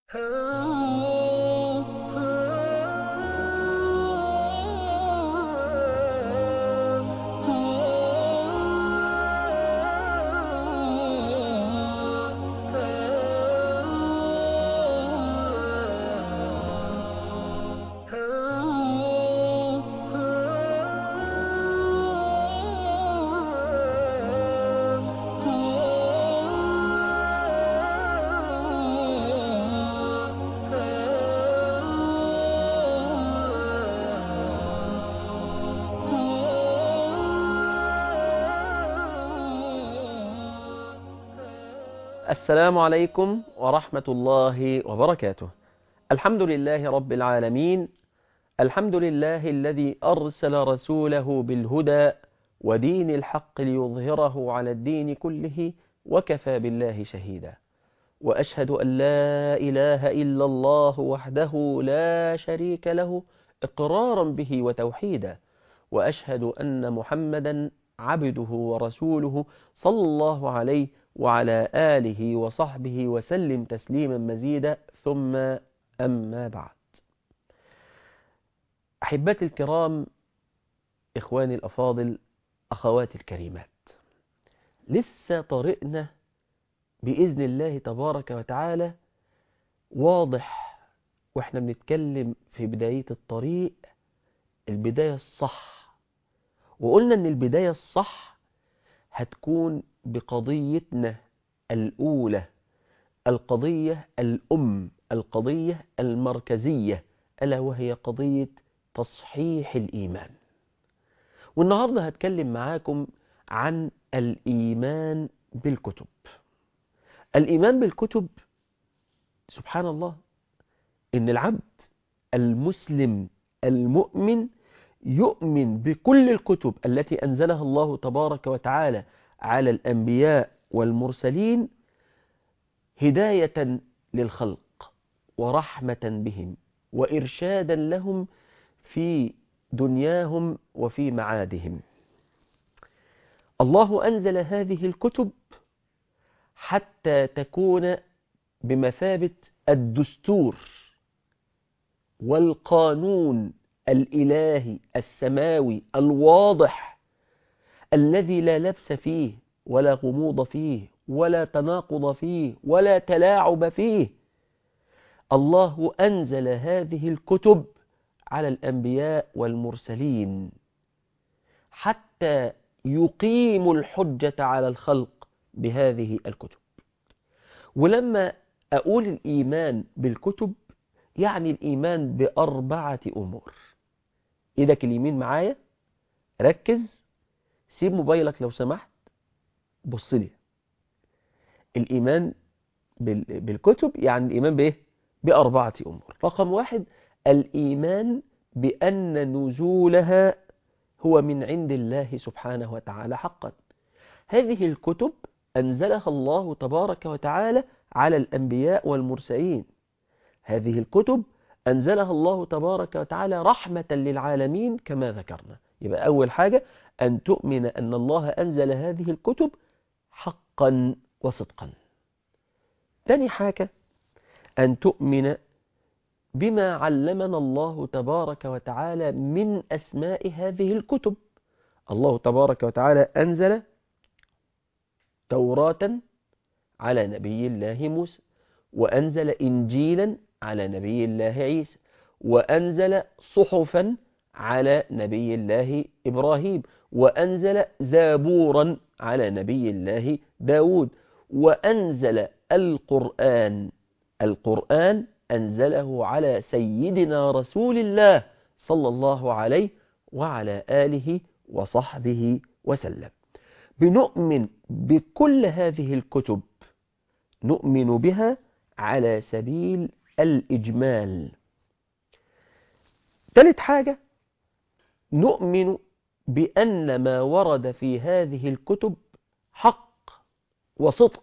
السلام عليكم ورحمة الله وبركاته الحمد لله رب العالمين الحمد لله الذي أرسل رسوله بالهدى ودين الحق ليظهره على الدين كله وكفى بالله شهيدا وأشهد أن لا إله إلا الله وحده لا شريك له إقرارا به وتوحيدا وأشهد أن محمدا عبده ورسوله صلى الله عليه وعلى آله وصحبه وسلم تسليما مزيدا ثم أما بعد أحبتي الكرام إخواني الأفاضل أخواتي الكريمات لسه طريقنا بإذن الله تبارك وتعالى واضح وإحنا بنتكلم في بداية الطريق البداية الصح وقلنا أن البداية الصح هتكون بقضيتنا الأولى القضية الأم القضية المركزية ألا وهي قضية تصحيح الإيمان والنهاردة هتكلم معاكم عن الإيمان بالكتب الإيمان بالكتب سبحان الله إن العبد المسلم المؤمن يؤمن بكل الكتب التي أنزلها الله تبارك وتعالى على الأنبياء والمرسلين هداية للخلق ورحمة بهم وإرشادا لهم في دنياهم وفي معادهم الله أنزل هذه الكتب حتى تكون بمثابة الدستور والقانون الإلهي السماوي الواضح الذي لا لبس فيه ولا غموض فيه ولا تناقض فيه ولا تلاعب فيه الله أنزل هذه الكتب على الأنبياء والمرسلين حتى يقيم الحجة على الخلق بهذه الكتب ولما أقول الإيمان بالكتب يعني الإيمان بأربعة أمور إيدك اليمين معايا ركز سيب موبايلك لو سمحت بص لي الإيمان بالكتب يعني الإيمان بإيه؟ بأربعة أمور رقم واحد الإيمان بأن نزولها هو من عند الله سبحانه وتعالى حقا هذه الكتب أنزلها الله تبارك وتعالى على الأنبياء والمرسلين هذه الكتب أنزلها الله تبارك وتعالى رحمة للعالمين كما ذكرنا يبقى أول حاجة أن تؤمن أن الله أنزل هذه الكتب حقا وصدقا ثاني حاجة أن تؤمن بما علمنا الله تبارك وتعالى من أسماء هذه الكتب الله تبارك وتعالى أنزل توراة على نبي الله موسى وأنزل إنجيلا على نبي الله عيسى وأنزل صحفا على نبي الله إبراهيم وأنزل زابورا على نبي الله داود وأنزل القرآن القرآن أنزله على سيدنا رسول الله صلى الله عليه وعلى آله وصحبه وسلم بنؤمن بكل هذه الكتب نؤمن بها على سبيل الإجمال ثالث حاجة نؤمن بأن ما ورد في هذه الكتب حق وصدق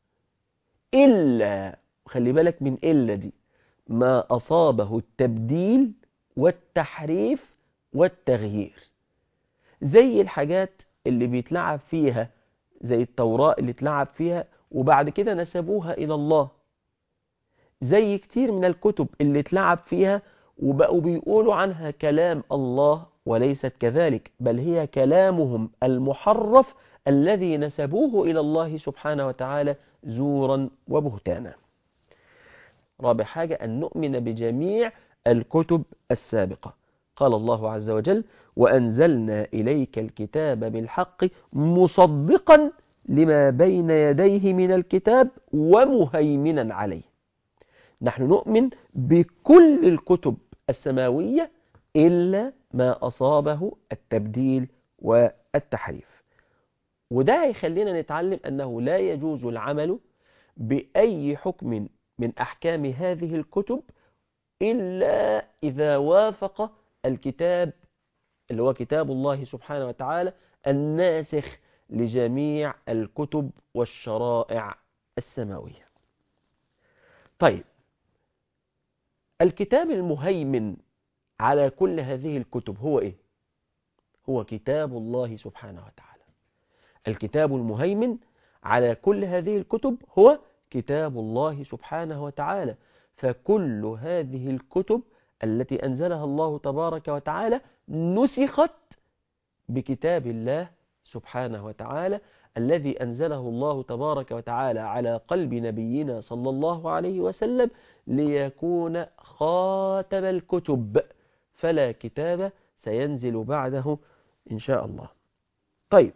إلا خلي بالك من إلا دي ما أصابه التبديل والتحريف والتغيير زي الحاجات اللي بيتلعب فيها زي التوراة اللي اتلعب فيها وبعد كده نسبوها إلى الله زي كتير من الكتب اللي اتلعب فيها وبقوا بيقولوا عنها كلام الله وليست كذلك بل هي كلامهم المحرف الذي نسبوه إلى الله سبحانه وتعالى زورا وبهتانا رابع حاجة أن نؤمن بجميع الكتب السابقة قال الله عز وجل وأنزلنا إليك الكتاب بالحق مصدقا لما بين يديه من الكتاب ومهيمنا عليه نحن نؤمن بكل الكتب السماوية إلا ما أصابه التبديل والتحريف وده هيخلينا نتعلم أنه لا يجوز العمل بأي حكم من أحكام هذه الكتب إلا إذا وافق الكتاب اللي هو كتاب الله سبحانه وتعالى الناسخ لجميع الكتب والشرائع السماوية طيب الكتاب المهيمن على كل هذه الكتب هو إيه؟ هو كتاب الله سبحانه وتعالى الكتاب المهيمن على كل هذه الكتب هو كتاب الله سبحانه وتعالى فكل هذه الكتب التي أنزلها الله تبارك وتعالى نسخت بكتاب الله سبحانه وتعالى الذي أنزله الله تبارك وتعالى على قلب نبينا صلى الله عليه وسلم ليكون خاتم الكتب فلا كتاب سينزل بعده إن شاء الله طيب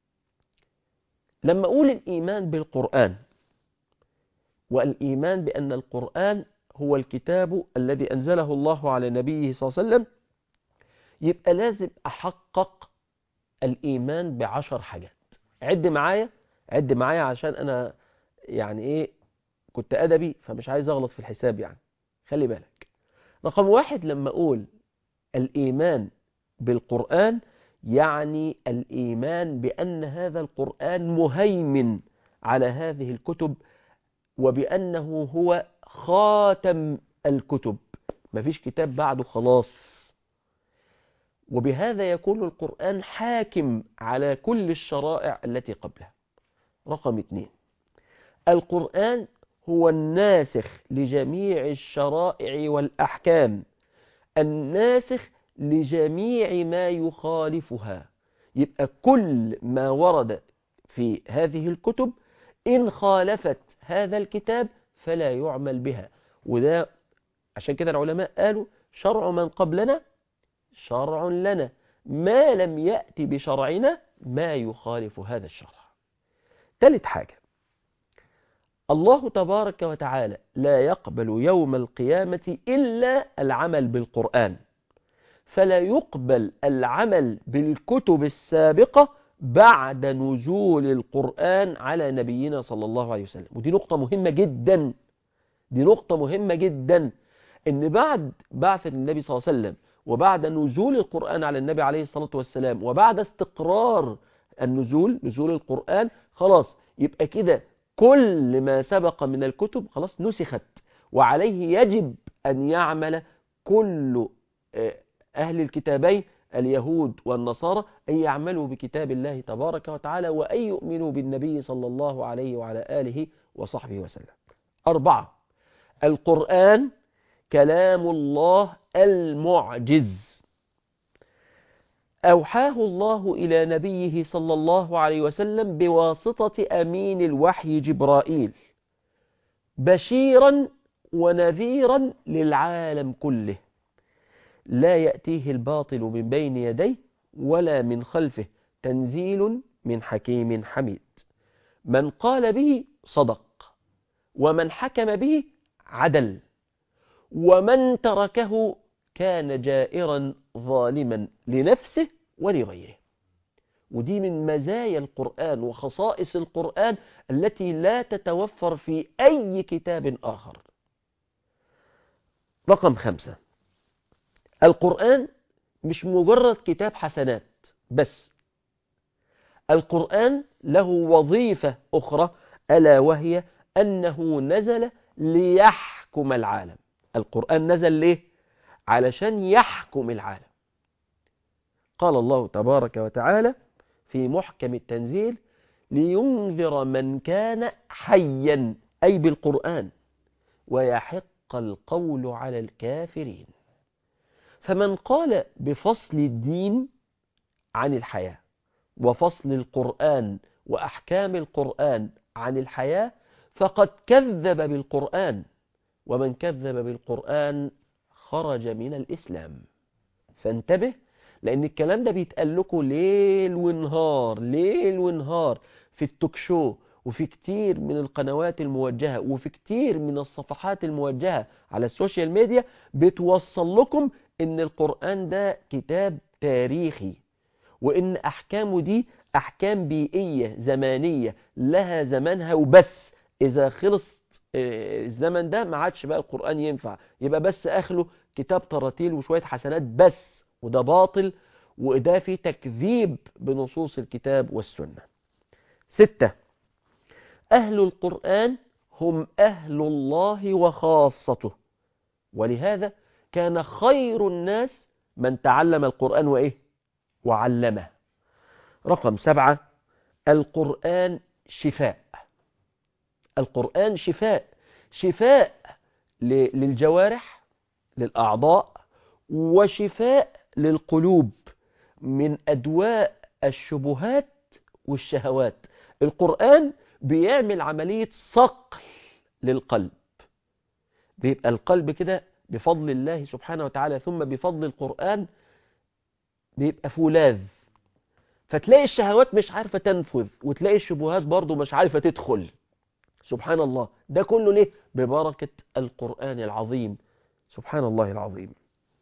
لما أقول الإيمان بالقرآن والإيمان بأن القرآن هو الكتاب الذي أنزله الله على نبيه صلى الله عليه وسلم يبقى لازم أحقق الإيمان بعشر حاجات عد معايا عد معايا عشان أنا يعني إيه كنت أدبي فمش عايز أغلط في الحساب يعني خلي بالك رقم واحد لما أقول الإيمان بالقرآن يعني الإيمان بأن هذا القرآن مهيمن على هذه الكتب وبأنه هو خاتم الكتب مفيش كتاب بعده خلاص وبهذا يكون القرآن حاكم على كل الشرائع التي قبله رقم اثنين القرآن هو الناسخ لجميع الشرائع والأحكام الناسخ لجميع ما يخالفها يبقى كل ما ورد في هذه الكتب إن خالفت هذا الكتاب فلا يعمل بها وده عشان كده العلماء قالوا شرع من قبلنا شرع لنا ما لم يأتي بشرعنا ما يخالف هذا الشرع ثالث حاجة الله تبارك وتعالى لا يقبل يوم القيامة إلا العمل بالقرآن فلا يقبل العمل بالكتب السابقة بعد نزول القرآن على نبينا صلى الله عليه وسلم ودي نقطة مهمة جدا دي نقطة مهمة جدا ان بعد بعثة النبي صلى الله عليه وسلم وبعد نزول القرآن على النبي عليه الصلاة والسلام وبعد استقرار النزول نزول القرآن خلاص يبقى كده كل ما سبق من الكتب خلاص نسخت وعليه يجب أن يعمل كل أهل الكتابين اليهود والنصارى أن يعملوا بكتاب الله تبارك وتعالى وأن يؤمنوا بالنبي صلى الله عليه وعلى آله وصحبه وسلم أربعة القرآن كلام الله المعجز أوحاه الله إلى نبيه صلى الله عليه وسلم بواسطة أمين الوحي جبرائيل بشيرا ونذيرا للعالم كله لا يأتيه الباطل من بين يديه ولا من خلفه تنزيل من حكيم حميد من قال به صدق ومن حكم به عدل ومن تركه كان جائرا ظالما لنفسه ولغيره ودي من مزايا القرآن وخصائص القرآن التي لا تتوفر في أي كتاب آخر رقم خمسة القرآن مش مجرد كتاب حسنات بس القرآن له وظيفة أخرى ألا وهي أنه نزل ليحكم العالم القرآن نزل ليه؟ علشان يحكم العالم قال الله تبارك وتعالى في محكم التنزيل لينذر من كان حيا أي بالقرآن ويحق القول على الكافرين فمن قال بفصل الدين عن الحياة وفصل القرآن وأحكام القرآن عن الحياة فقد كذب بالقرآن ومن كذب بالقرآن خرج من الإسلام فانتبه لأن الكلام ده بيتقال لكم ليل ونهار ليل ونهار في التوكشو وفي كتير من القنوات الموجهة وفي كتير من الصفحات الموجهة على السوشيال ميديا بتوصل لكم ان القرآن ده كتاب تاريخي وان احكامه دي احكام بيئية زمانية لها زمانها وبس اذا خلص الزمن ده ما عادش بقى القرآن ينفع يبقى بس اخله كتاب تراتيل وشوية حسنات بس وده باطل وده في تكذيب بنصوص الكتاب والسنة ستة أهل القرآن هم أهل الله وخاصته ولهذا كان خير الناس من تعلم القرآن وإيه وعلمه رقم سبعة القرآن شفاء القرآن شفاء شفاء للجوارح للأعضاء وشفاء للقلوب من أدواء الشبهات والشهوات القرآن بيعمل عملية صقل للقلب بيبقى القلب كده بفضل الله سبحانه وتعالى ثم بفضل القرآن بيبقى فولاذ فتلاقي الشهوات مش عارفة تنفذ وتلاقي الشبهات برضو مش عارفة تدخل سبحان الله ده كله ليه ببركة القرآن العظيم سبحان الله العظيم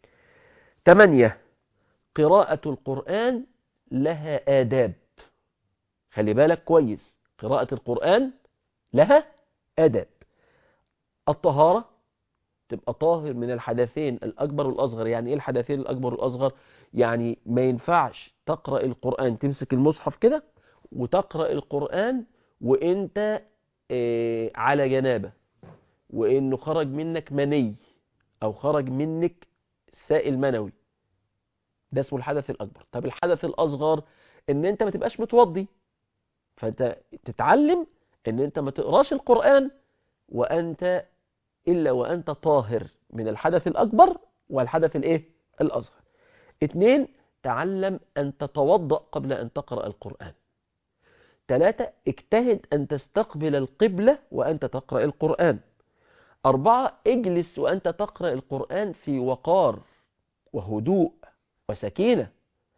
ثمانية قراءة القرآن لها آداب خلي بالك كويس قراءة القرآن لها آداب الطهارة تبقى طاهر من الحدثين الأكبر والأصغر يعني إيه الحدثين الأكبر والأصغر يعني ما ينفعش تقرأ القرآن تمسك المصحف كده وتقرأ القرآن وإنت إيه على جنابة وإنه خرج منك مني أو خرج منك سائل منوي ده اسمه الحدث الأكبر طب الحدث الأصغر إن أنت ما تبقاش متوضي فأنت تتعلم إن أنت ما تقراش القرآن وأنت إلا وأنت طاهر من الحدث الأكبر والحدث الإيه؟ الأصغر اثنين تعلم أن تتوضأ قبل أن تقرأ القرآن ثلاثة اجتهد أن تستقبل القبلة وأنت تقرأ القرآن أربعة اجلس وأنت تقرأ القرآن في وقار وهدوء وسكينة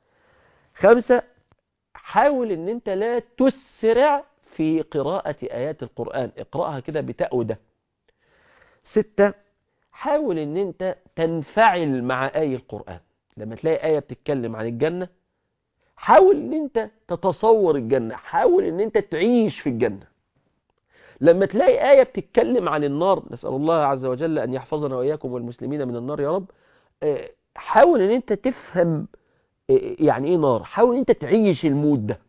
خمسة حاول أن أنت لا تسرع في قراءة آيات القرآن اقرأها كده بتأودة ستة حاول أن أنت تنفعل مع آي القرآن لما تلاقي آية بتتكلم عن الجنة حاول أن أنت تتصور الجنة حاول أن أنت تعيش في الجنة لما تلاقي آية بتتكلم عن النار نسأل الله عز وجل أن يحفظنا وإياكم والمسلمين من النار يا رب حاول أن أنت تفهم يعني إيه نار حاول أن أنت تعيش المود ده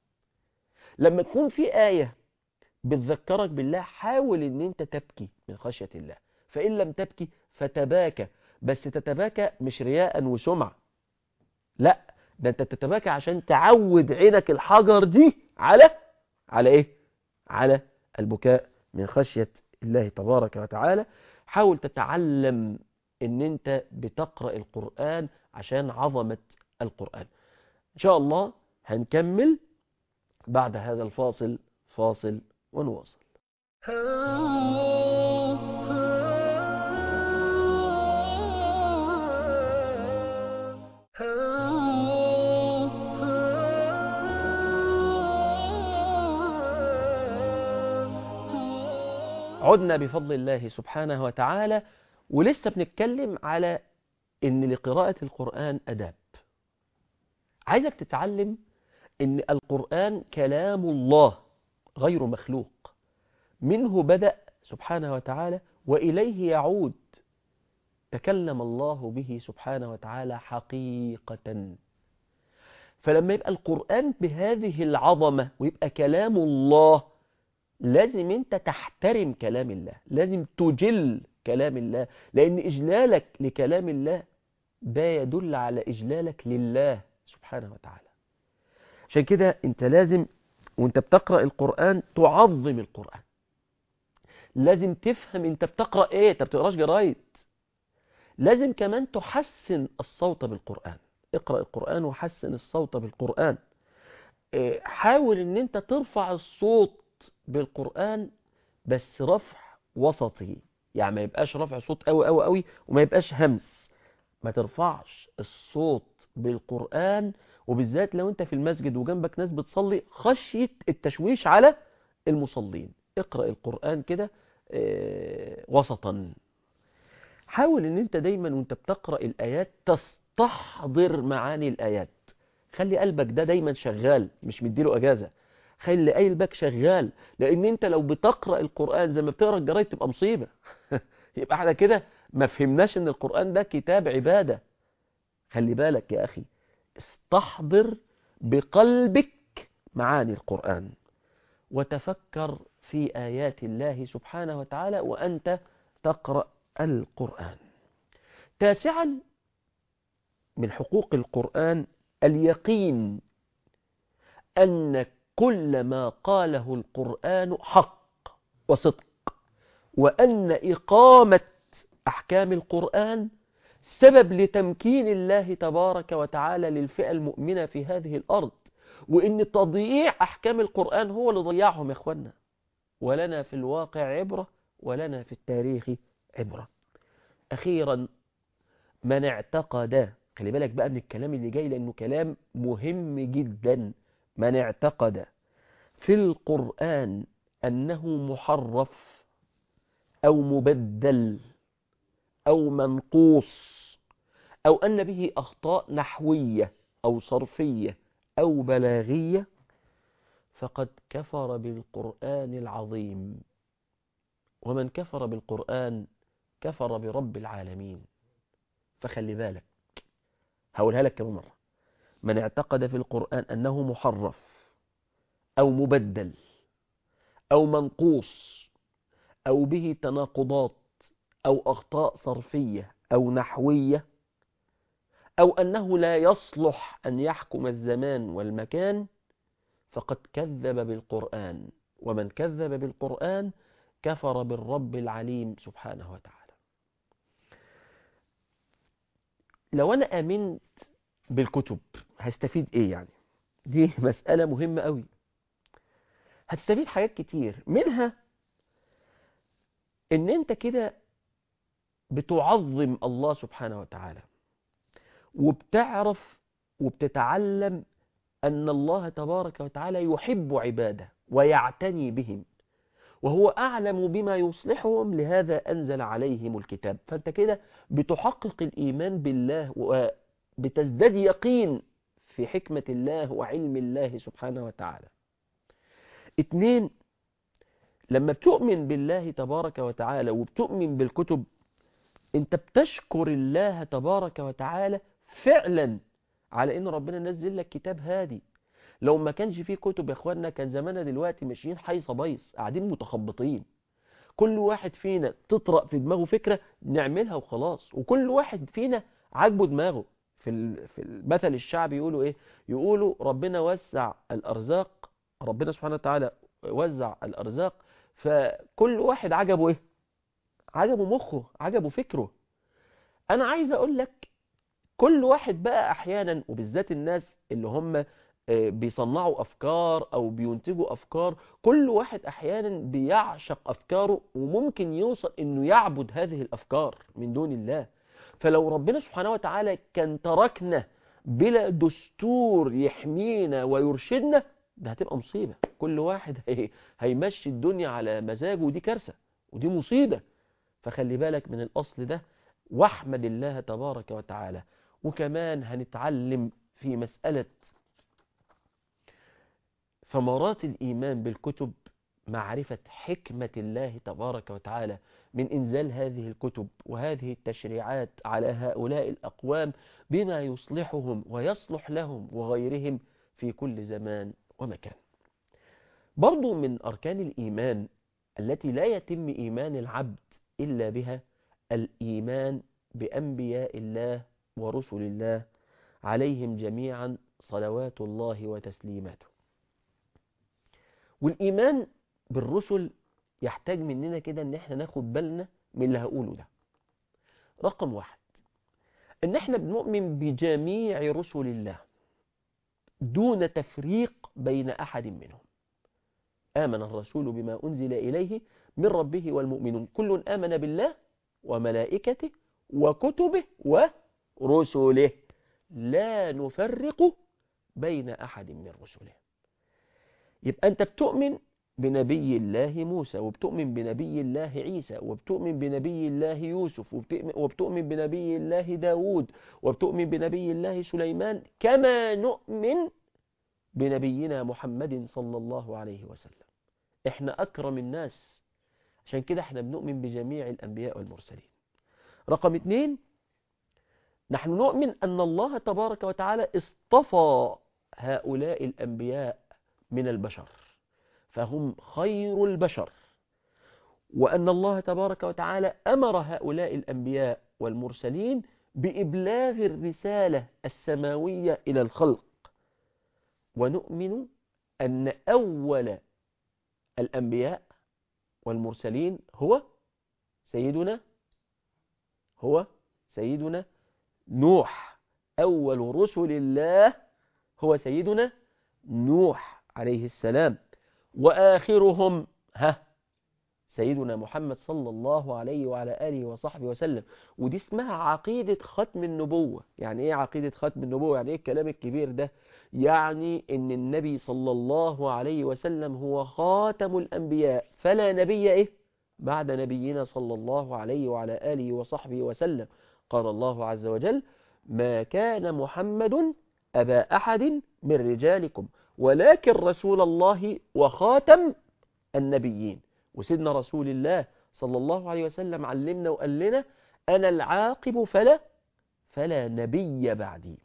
لما تكون في آية بتذكرك بالله حاول أن أنت تبكي من خشية الله فإن لم تبكي فتباكى بس تتباكى مش رياء وسمعة لا ده أنت تتباكى عشان تعود عينك الحجر دي على على إيه على البكاء من خشية الله تبارك وتعالى حاول تتعلم ان انت بتقرأ القرآن عشان عظمة القرآن ان شاء الله هنكمل بعد هذا الفاصل فاصل ونواصل عدنا بفضل الله سبحانه وتعالى ولسه بنتكلم على ان لقراءة القرآن أداب عايزك تتعلم ان القرآن كلام الله غير مخلوق منه بدأ سبحانه وتعالى وإليه يعود تكلم الله به سبحانه وتعالى حقيقة فلما يبقى القرآن بهذه العظمة ويبقى كلام الله لازم انت تحترم كلام الله لازم تجل كلام الله لأن إجلالك لكلام الله ده يدل على إجلالك لله سبحانه وتعالى عشان كده انت لازم وانت بتقرأ القرآن تعظم القرآن لازم تفهم انت بتقرأ ايه انت بتقراش جرايد لازم كمان تحسن الصوت بالقرآن اقرأ القرآن وحسن الصوت بالقرآن إيه، حاول ان انت ترفع الصوت بالقرآن بس رفع وسطي يعني ما يبقاش رفع صوت قوي قوي قوي وما يبقاش همس ما ترفعش الصوت بالقرآن وبالذات لو انت في المسجد وجنبك ناس بتصلي خشية التشويش على المصلين اقرأ القرآن كده آه، وسطا حاول ان انت دايما وانت بتقرأ الآيات تستحضر معاني الآيات خلي قلبك ده دايما شغال مش مديله أجازة خلي قلبك شغال لأن انت لو بتقرأ القرآن زي ما بتقرأ الجرايد تبقى مصيبة يبقى احنا كده ما فهمناش ان القرآن ده كتاب عبادة خلي بالك يا أخي استحضر بقلبك معاني القرآن وتفكر في آيات الله سبحانه وتعالى وأنت تقرأ القرآن تاسعا من حقوق القرآن اليقين أن كل ما قاله القرآن حق وصدق وأن إقامة أحكام القرآن سبب لتمكين الله تبارك وتعالى للفئة المؤمنة في هذه الأرض وإن تضييع أحكام القرآن هو اللي ضيعهم يا إخوانا ولنا في الواقع عبرة ولنا في التاريخ عبرة أخيرا من اعتقد خلي بالك بقى من الكلام اللي جاي لأنه كلام مهم جدا من اعتقد في القرآن أنه محرف أو مبدل أو منقوص أو أن به أخطاء نحوية أو صرفية أو بلاغية فقد كفر بالقرآن العظيم ومن كفر بالقرآن كفر برب العالمين فخلي بالك هقولها لك كمان مرة من اعتقد في القرآن أنه محرف أو مبدل أو منقوص أو به تناقضات أو أخطاء صرفية أو نحوية أو أنه لا يصلح أن يحكم الزمان والمكان فقد كذب بالقرآن ومن كذب بالقرآن كفر بالرب العليم سبحانه وتعالى لو أنا أمنت بالكتب هستفيد إيه يعني دي مسألة مهمة قوي هتستفيد حاجات كتير منها ان انت كده بتعظم الله سبحانه وتعالى وبتعرف وبتتعلم أن الله تبارك وتعالى يحب عباده ويعتني بهم وهو أعلم بما يصلحهم لهذا أنزل عليهم الكتاب فأنت كده بتحقق الإيمان بالله وبتزداد يقين في حكمة الله وعلم الله سبحانه وتعالى اتنين لما بتؤمن بالله تبارك وتعالى وبتؤمن بالكتب انت بتشكر الله تبارك وتعالى فعلا على ان ربنا نزل لك كتاب هادي لو ما كانش فيه كتب يا اخوانا كان زماننا دلوقتي ماشيين حيصه بيص قاعدين متخبطين كل واحد فينا تطرق في دماغه فكره نعملها وخلاص وكل واحد فينا عاجبه دماغه في في المثل الشعبي يقولوا ايه يقولوا ربنا وسع الارزاق ربنا سبحانه وتعالى وزع الارزاق فكل واحد عجبه ايه عجبه مخه عجبه فكره انا عايز اقول لك كل واحد بقى احيانا وبالذات الناس اللي هم بيصنعوا افكار او بينتجوا افكار كل واحد احيانا بيعشق افكاره وممكن يوصل انه يعبد هذه الافكار من دون الله فلو ربنا سبحانه وتعالى كان تركنا بلا دستور يحمينا ويرشدنا ده هتبقى مصيبة كل واحد هي هيمشي الدنيا على مزاجه ودي كارثة ودي مصيبة فخلي بالك من الأصل ده واحمد الله تبارك وتعالى وكمان هنتعلم في مسألة ثمرات الإيمان بالكتب معرفة حكمة الله تبارك وتعالى من إنزال هذه الكتب وهذه التشريعات على هؤلاء الأقوام بما يصلحهم ويصلح لهم وغيرهم في كل زمان ومكان برضو من أركان الإيمان التي لا يتم إيمان العبد إلا بها الإيمان بأنبياء الله ورسل الله عليهم جميعا صلوات الله وتسليماته والإيمان بالرسل يحتاج مننا كده ان احنا ناخد بالنا من اللي هقوله ده رقم واحد ان احنا بنؤمن بجميع رسل الله دون تفريق بين احد منهم آمن الرسول بما أنزل إليه من ربه والمؤمنون كل آمن بالله وملائكته وكتبه ورسله لا نفرق بين أحد من رسله يبقى أنت بتؤمن بنبي الله موسى وبتؤمن بنبي الله عيسى وبتؤمن بنبي الله يوسف وبتؤمن بنبي الله داود وبتؤمن بنبي الله سليمان كما نؤمن بنبينا محمد صلى الله عليه وسلم احنا أكرم الناس عشان كده احنا بنؤمن بجميع الأنبياء والمرسلين رقم اثنين نحن نؤمن أن الله تبارك وتعالى اصطفى هؤلاء الأنبياء من البشر فهم خير البشر وأن الله تبارك وتعالى أمر هؤلاء الأنبياء والمرسلين بإبلاغ الرسالة السماوية إلى الخلق ونؤمن أن أول الأنبياء والمرسلين هو سيدنا هو سيدنا نوح أول رسل الله هو سيدنا نوح عليه السلام وآخرهم ها سيدنا محمد صلى الله عليه وعلى آله وصحبه وسلم ودي اسمها عقيدة ختم النبوة يعني ايه عقيدة ختم النبوة يعني ايه الكلام الكبير ده يعني ان النبي صلى الله عليه وسلم هو خاتم الأنبياء فلا نبي ايه بعد نبينا صلى الله عليه وعلى آله وصحبه وسلم قال الله عز وجل ما كان محمد أبا أحد من رجالكم ولكن رسول الله وخاتم النبيين وسيدنا رسول الله صلى الله عليه وسلم علمنا وقال لنا أنا العاقب فلا فلا نبي بعدي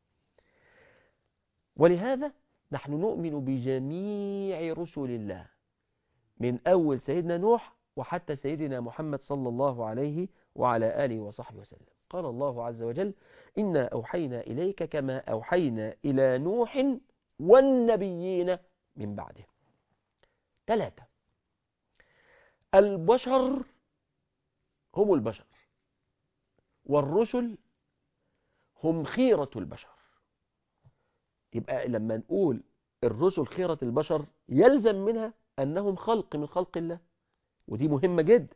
ولهذا نحن نؤمن بجميع رسل الله من أول سيدنا نوح وحتى سيدنا محمد صلى الله عليه وعلى آله وصحبه وسلم قال الله عز وجل إنا أوحينا إليك كما أوحينا إلى نوح والنبيين من بعده ثلاثة البشر هم البشر والرسل هم خيرة البشر يبقى لما نقول الرسل خيرة البشر يلزم منها أنهم خلق من خلق الله ودي مهمة جدا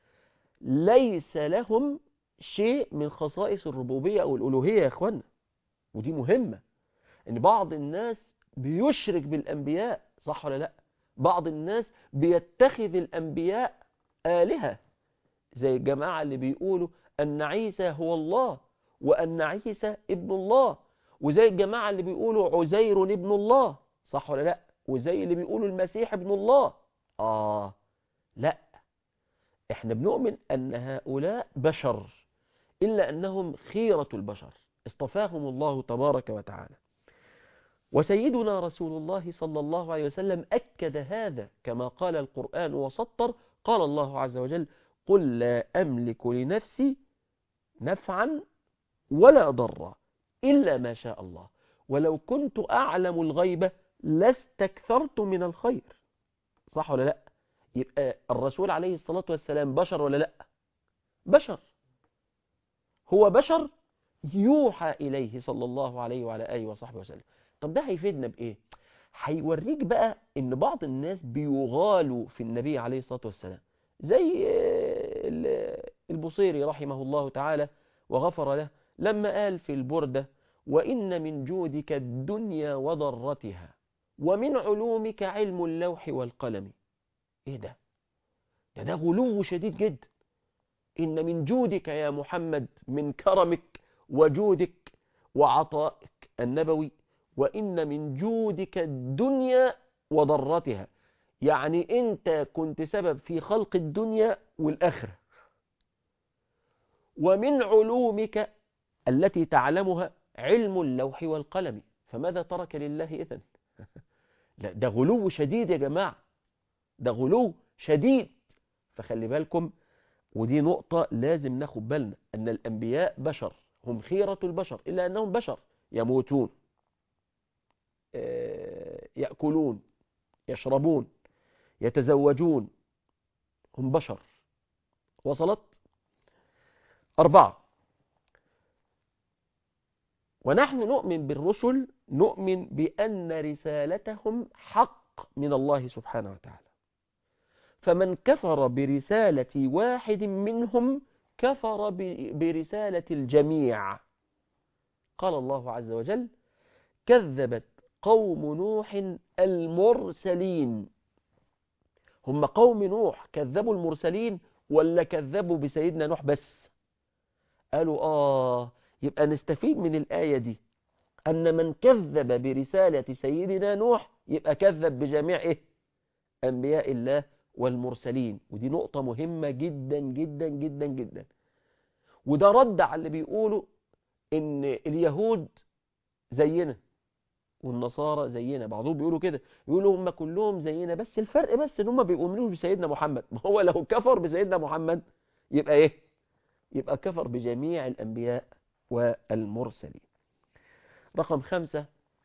ليس لهم شيء من خصائص الربوبية أو الألوهية يا أخوانا ودي مهمة إن بعض الناس بيشرك بالأنبياء صح ولا لا بعض الناس بيتخذ الأنبياء آلهة زي الجماعة اللي بيقولوا أن عيسى هو الله وأن عيسى ابن الله وزي الجماعة اللي بيقولوا عزير ابن الله صح ولا لا وزي اللي بيقولوا المسيح ابن الله آه لا احنا بنؤمن أن هؤلاء بشر إلا أنهم خيرة البشر اصطفاهم الله تبارك وتعالى وسيدنا رسول الله صلى الله عليه وسلم أكد هذا كما قال القرآن وسطر قال الله عز وجل قل لا أملك لنفسي نفعا ولا ضرا إلا ما شاء الله ولو كنت أعلم الغيبة لاستكثرت من الخير صح ولا لا يبقى الرسول عليه الصلاة والسلام بشر ولا لا بشر هو بشر يوحى إليه صلى الله عليه وعلى آله وصحبه وسلم طب ده هيفيدنا بإيه هيوريك بقى ان بعض الناس بيغالوا في النبي عليه الصلاة والسلام زي البصيري رحمه الله تعالى وغفر له لما قال في البردة وإن من جودك الدنيا وضرتها ومن علومك علم اللوح والقلم ايه ده ده ده غلو شديد جدا إن من جودك يا محمد من كرمك وجودك وعطائك النبوي وإن من جودك الدنيا وضرتها يعني أنت كنت سبب في خلق الدنيا والآخرة ومن علومك التي تعلمها علم اللوح والقلم فماذا ترك لله إذن لا ده غلو شديد يا جماعة ده غلو شديد فخلي بالكم ودي نقطة لازم ناخد بالنا أن الأنبياء بشر هم خيرة البشر إلا أنهم بشر يموتون يأكلون يشربون يتزوجون هم بشر وصلت أربعة ونحن نؤمن بالرسل نؤمن بأن رسالتهم حق من الله سبحانه وتعالى فمن كفر برسالة واحد منهم كفر برسالة الجميع قال الله عز وجل كذبت قوم نوح المرسلين هم قوم نوح كذبوا المرسلين ولا كذبوا بسيدنا نوح بس قالوا آه يبقى نستفيد من الآية دي أن من كذب برسالة سيدنا نوح يبقى كذب بجميع إيه؟ أنبياء الله والمرسلين ودي نقطة مهمة جدا جدا جدا جدا وده رد على اللي بيقولوا إن اليهود زينا والنصارى زينا بعضهم بيقولوا كده يقولوا هم كلهم زينا بس الفرق بس ان هم بيؤمنوا بسيدنا محمد ما هو لو كفر بسيدنا محمد يبقى ايه يبقى كفر بجميع الانبياء والمرسلين رقم خمسة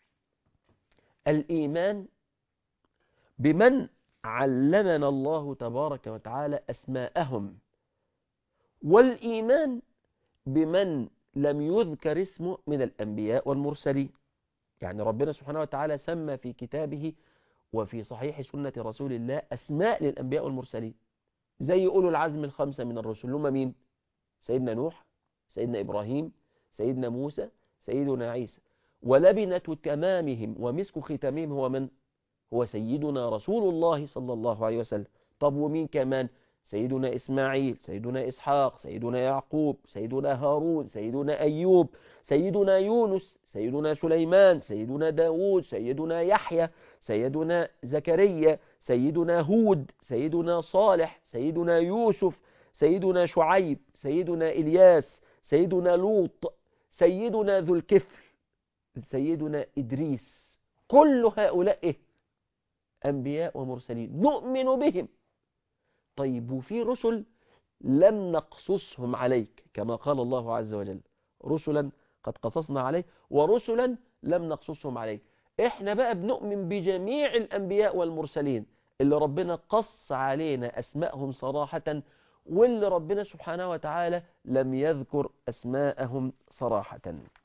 الإيمان بمن علمنا الله تبارك وتعالى أسماءهم والإيمان بمن لم يذكر اسمه من الأنبياء والمرسلين يعني ربنا سبحانه وتعالى سمى في كتابه وفي صحيح سنة رسول الله أسماء للأنبياء والمرسلين زي أولو العزم الخمسة من الرسل هم مين؟ سيدنا نوح سيدنا إبراهيم سيدنا موسى سيدنا عيسى ولبنة تمامهم ومسك ختامهم هو من؟ هو سيدنا رسول الله صلى الله عليه وسلم طب ومين كمان؟ سيدنا إسماعيل سيدنا إسحاق سيدنا يعقوب سيدنا هارون سيدنا أيوب سيدنا يونس سيدنا سليمان سيدنا داود سيدنا يحيى سيدنا زكريا سيدنا هود سيدنا صالح سيدنا يوسف سيدنا شعيب سيدنا إلياس سيدنا لوط سيدنا ذو الكفل سيدنا إدريس كل هؤلاء إيه؟ أنبياء ومرسلين نؤمن بهم طيب وفي رسل لم نقصصهم عليك كما قال الله عز وجل رسلا قد قصصنا عليه ورسلا لم نقصصهم عليك احنا بقى بنؤمن بجميع الأنبياء والمرسلين اللي ربنا قص علينا أسماءهم صراحة واللي ربنا سبحانه وتعالى لم يذكر أسماءهم صراحة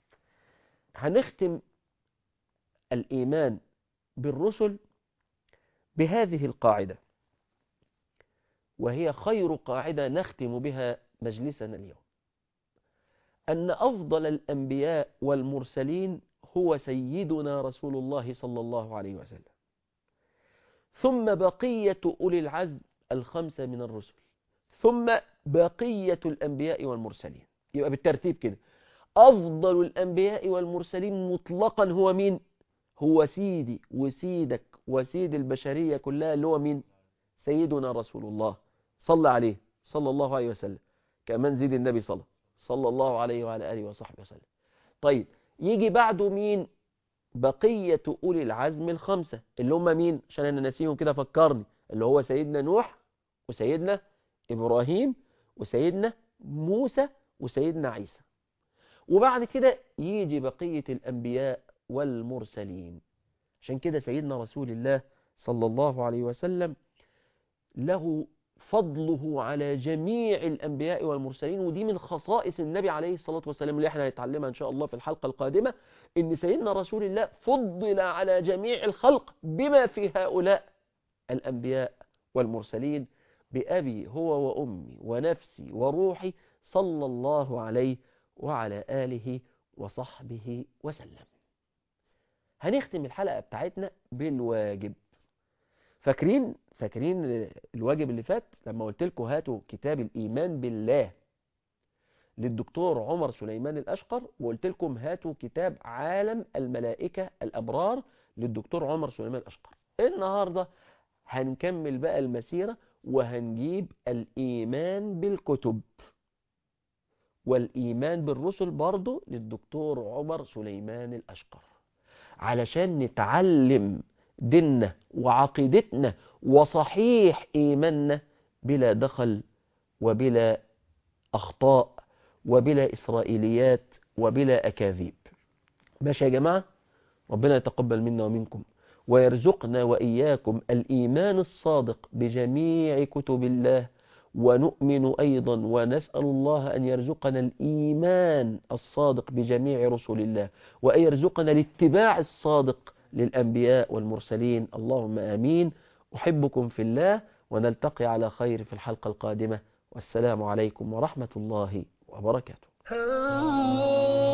هنختم الإيمان بالرسل بهذه القاعدة وهي خير قاعدة نختم بها مجلسنا اليوم أن أفضل الأنبياء والمرسلين هو سيدنا رسول الله صلى الله عليه وسلم ثم بقية أولي العزم الخمسة من الرسل ثم بقية الأنبياء والمرسلين يبقى بالترتيب كده أفضل الأنبياء والمرسلين مطلقا هو مين؟ هو سيدي وسيدك وسيد البشرية كلها اللي هو مين؟ سيدنا رسول الله صلى عليه صلى الله عليه وسلم كمان زيد النبي صلى صلى الله عليه وعلى آله وصحبه وسلم طيب يجي بعده مين بقية أولي العزم الخمسة اللي هم مين عشان أنا ناسيهم كده فكرني اللي هو سيدنا نوح وسيدنا إبراهيم وسيدنا موسى وسيدنا عيسى وبعد كده يجي بقية الأنبياء والمرسلين عشان كده سيدنا رسول الله صلى الله عليه وسلم له فضله على جميع الأنبياء والمرسلين ودي من خصائص النبي عليه الصلاة والسلام اللي احنا هنتعلمها إن شاء الله في الحلقة القادمة إن سيدنا رسول الله فضل على جميع الخلق بما في هؤلاء الأنبياء والمرسلين بأبي هو وأمي ونفسي وروحي صلى الله عليه وعلى آله وصحبه وسلم هنختم الحلقة بتاعتنا بالواجب فاكرين فاكرين الواجب اللي فات لما قلت لكم هاتوا كتاب الإيمان بالله للدكتور عمر سليمان الأشقر وقلت لكم هاتوا كتاب عالم الملائكة الأبرار للدكتور عمر سليمان الأشقر النهاردة هنكمل بقى المسيرة وهنجيب الإيمان بالكتب والإيمان بالرسل برضو للدكتور عمر سليمان الأشقر علشان نتعلم ديننا وعقيدتنا وصحيح إيماننا بلا دخل وبلا أخطاء وبلا إسرائيليات وبلا أكاذيب ماشي يا جماعة ربنا يتقبل منا ومنكم ويرزقنا وإياكم الإيمان الصادق بجميع كتب الله ونؤمن أيضا ونسأل الله أن يرزقنا الإيمان الصادق بجميع رسل الله وأن يرزقنا الاتباع الصادق للأنبياء والمرسلين اللهم آمين أحبكم في الله ونلتقي على خير في الحلقة القادمة والسلام عليكم ورحمة الله وبركاته